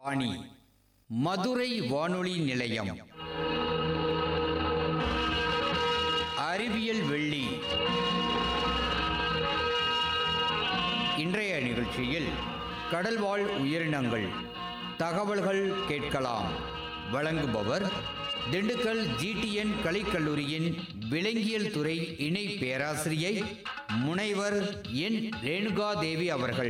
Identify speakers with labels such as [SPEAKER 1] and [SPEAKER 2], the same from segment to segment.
[SPEAKER 1] வாணி மதுரை வானொலி நிலையம் அறிவியல் வெள்ளி இன்றைய நிகழ்ச்சியில் கடல்வாழ் உயிரினங்கள் தகவல்கள் கேட்கலாம் வழங்குபவர் திண்டுக்கல் ஜிடிஎன் கலைக்கல்லூரியின் விலங்கியல் துறை இணை பேராசிரியை முனைவர் என் ரேணுகாதேவி அவர்கள்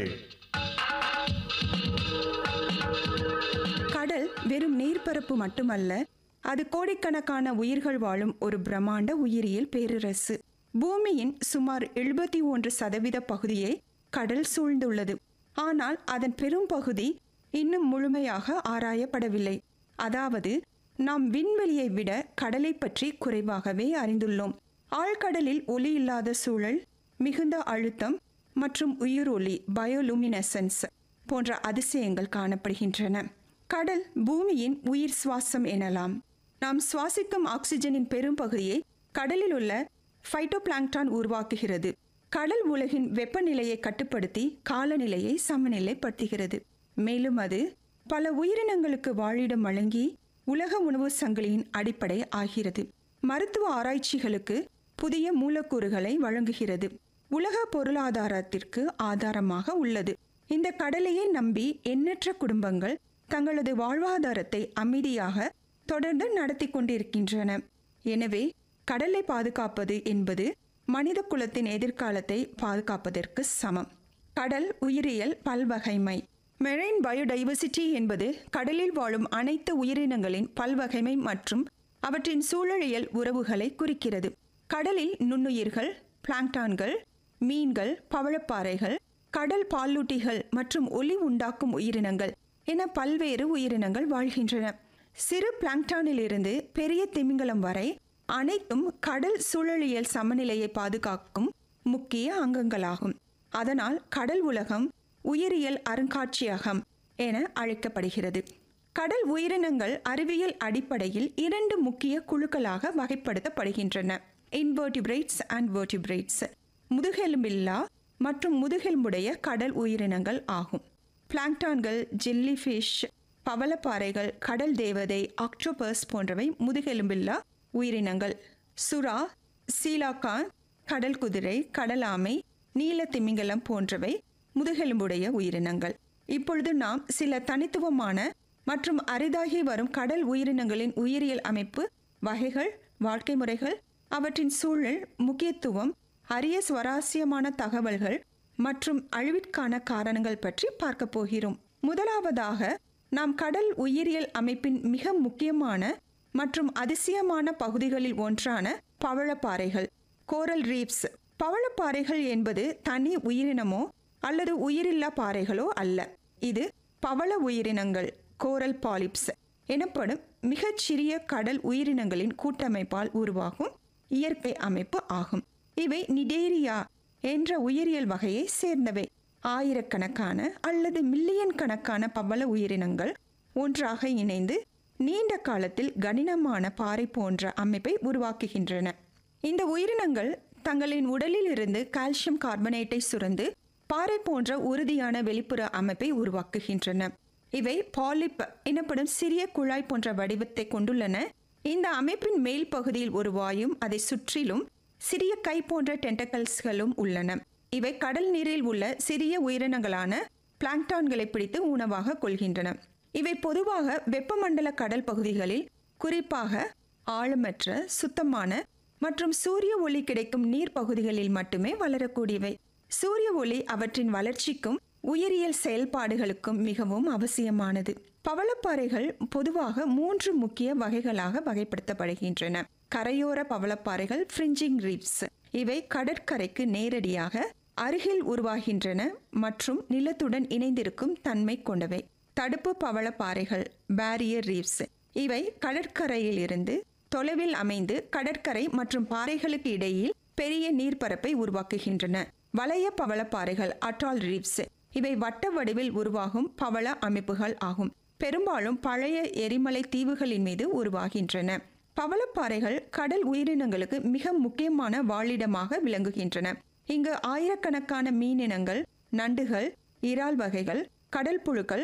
[SPEAKER 2] கடல் வெறும் நீர்ப்பரப்பு மட்டுமல்ல அது கோடிக்கணக்கான உயிர்கள் வாழும் ஒரு பிரம்மாண்ட உயிரியல் பேரரசு பூமியின் சுமார் எழுபத்தி ஒன்று சதவீத பகுதியை கடல் சூழ்ந்துள்ளது ஆனால் அதன் பெரும் பகுதி இன்னும் முழுமையாக ஆராயப்படவில்லை அதாவது நாம் விண்வெளியை விட கடலை பற்றி குறைவாகவே அறிந்துள்ளோம் ஆழ்கடலில் ஒளி இல்லாத சூழல் மிகுந்த அழுத்தம் மற்றும் உயிர் ஒளி பயோலுமினசன்ஸ் போன்ற அதிசயங்கள் காணப்படுகின்றன கடல் பூமியின் உயிர் சுவாசம் எனலாம் நாம் சுவாசிக்கும் ஆக்சிஜனின் பெரும் பகுதியை கடலில் உள்ள ஃபைட்டோபிளாங்டான் உருவாக்குகிறது கடல் உலகின் வெப்பநிலையை கட்டுப்படுத்தி காலநிலையை சமநிலைப்படுத்துகிறது மேலும் அது பல உயிரினங்களுக்கு வாழிடம் வழங்கி உலக உணவு சங்கிலியின் அடிப்படை ஆகிறது மருத்துவ ஆராய்ச்சிகளுக்கு புதிய மூலக்கூறுகளை வழங்குகிறது உலக பொருளாதாரத்திற்கு ஆதாரமாக உள்ளது இந்த கடலையே நம்பி எண்ணற்ற குடும்பங்கள் தங்களது வாழ்வாதாரத்தை அமைதியாக தொடர்ந்து நடத்தி கொண்டிருக்கின்றன எனவே கடலை பாதுகாப்பது என்பது மனித குலத்தின் எதிர்காலத்தை பாதுகாப்பதற்கு சமம் கடல் உயிரியல் பல்வகைமை மெரைன் பயோடைவர்சிட்டி என்பது கடலில் வாழும் அனைத்து உயிரினங்களின் பல்வகைமை மற்றும் அவற்றின் சூழலியல் உறவுகளை குறிக்கிறது கடலில் நுண்ணுயிர்கள் பிளாங்டான்கள் மீன்கள் பவழப்பாறைகள் கடல் பாலூட்டிகள் மற்றும் ஒளி உண்டாக்கும் உயிரினங்கள் என பல்வேறு உயிரினங்கள் வாழ்கின்றன சிறு பிளாங்டானிலிருந்து பெரிய திமிங்கலம் வரை அனைத்தும் கடல் சூழலியல் சமநிலையை பாதுகாக்கும் முக்கிய அங்கங்களாகும் அதனால் கடல் உலகம் உயிரியல் அருங்காட்சியகம் என அழைக்கப்படுகிறது கடல் உயிரினங்கள் அறிவியல் அடிப்படையில் இரண்டு முக்கிய குழுக்களாக வகைப்படுத்தப்படுகின்றன இன்வெர்டிபிரேட்ஸ் அண்ட் வெர்டிபிரேட்ஸ் முதுகெலும்பில்லா மற்றும் முதுகெலும்புடைய கடல் உயிரினங்கள் ஆகும் பிளாங்டான்கள் ஜெல்லிஃபிஷ் பவளப்பாறைகள் கடல் தேவதை ஆக்டோபஸ் போன்றவை முதுகெலும்பில்லா உயிரினங்கள் சுறா சீலாக்கான் கடல் குதிரை கடல் ஆமை நீல திமிங்கலம் போன்றவை முதுகெலும்புடைய உயிரினங்கள் இப்பொழுது நாம் சில தனித்துவமான மற்றும் அரிதாகி வரும் கடல் உயிரினங்களின் உயிரியல் அமைப்பு வகைகள் வாழ்க்கை முறைகள் அவற்றின் சூழல் முக்கியத்துவம் அரிய சுவாரஸ்யமான தகவல்கள் மற்றும் அழிவிற்கான காரணங்கள் பற்றி பார்க்க போகிறோம் முதலாவதாக நாம் கடல் உயிரியல் அமைப்பின் மிக முக்கியமான மற்றும் அதிசயமான பகுதிகளில் ஒன்றான பவழப்பாறைகள் கோரல் ரீப்ஸ் பவளப்பாறைகள் என்பது தனி உயிரினமோ அல்லது உயிரில்லா பாறைகளோ அல்ல இது பவள உயிரினங்கள் கோரல் பாலிப்ஸ் எனப்படும் மிகச்சிறிய கடல் உயிரினங்களின் கூட்டமைப்பால் உருவாகும் இயற்கை அமைப்பு ஆகும் இவை நிடேரியா என்ற உயிரியல் வகையை சேர்ந்தவை ஆயிரக்கணக்கான அல்லது மில்லியன் கணக்கான பவள உயிரினங்கள் ஒன்றாக இணைந்து நீண்ட காலத்தில் கடினமான பாறை போன்ற அமைப்பை உருவாக்குகின்றன இந்த உயிரினங்கள் தங்களின் உடலில் இருந்து கால்சியம் கார்பனேட்டை சுரந்து பாறை போன்ற உறுதியான வெளிப்புற அமைப்பை உருவாக்குகின்றன இவை பாலிப் எனப்படும் சிறிய குழாய் போன்ற வடிவத்தை கொண்டுள்ளன இந்த அமைப்பின் மேல் பகுதியில் ஒரு வாயும் அதை சுற்றிலும் சிறிய கை போன்ற டென்டக்கல்ஸ்களும் உள்ளன இவை கடல் நீரில் உள்ள சிறிய உயிரினங்களான பிளாங்டான்களை பிடித்து உணவாக கொள்கின்றன இவை பொதுவாக வெப்பமண்டல கடல் பகுதிகளில் குறிப்பாக ஆழமற்ற சுத்தமான மற்றும் சூரிய ஒளி கிடைக்கும் நீர் பகுதிகளில் மட்டுமே வளரக்கூடியவை சூரிய ஒளி அவற்றின் வளர்ச்சிக்கும் உயிரியல் செயல்பாடுகளுக்கும் மிகவும் அவசியமானது பவளப்பாறைகள் பொதுவாக மூன்று முக்கிய வகைகளாக வகைப்படுத்தப்படுகின்றன கரையோர பவளப்பாறைகள் ஃப்ரிஞ்சிங் ரீப்ஸ் இவை கடற்கரைக்கு நேரடியாக அருகில் உருவாகின்றன மற்றும் நிலத்துடன் இணைந்திருக்கும் தன்மை கொண்டவை தடுப்பு பவளப்பாறைகள் பேரியர் ரீப்ஸ் இவை கடற்கரையில் இருந்து தொலைவில் அமைந்து கடற்கரை மற்றும் பாறைகளுக்கு இடையில் பெரிய நீர்ப்பரப்பை உருவாக்குகின்றன வளைய பவளப்பாறைகள் அட்டால் ரீப்ஸ் இவை வட்ட வடிவில் உருவாகும் பவள அமைப்புகள் ஆகும் பெரும்பாலும் பழைய எரிமலை தீவுகளின் மீது உருவாகின்றன பவளப்பாறைகள் கடல் உயிரினங்களுக்கு மிக முக்கியமான வாழிடமாக விளங்குகின்றன இங்கு ஆயிரக்கணக்கான மீனினங்கள் நண்டுகள் இறால் வகைகள் கடல் புழுக்கள்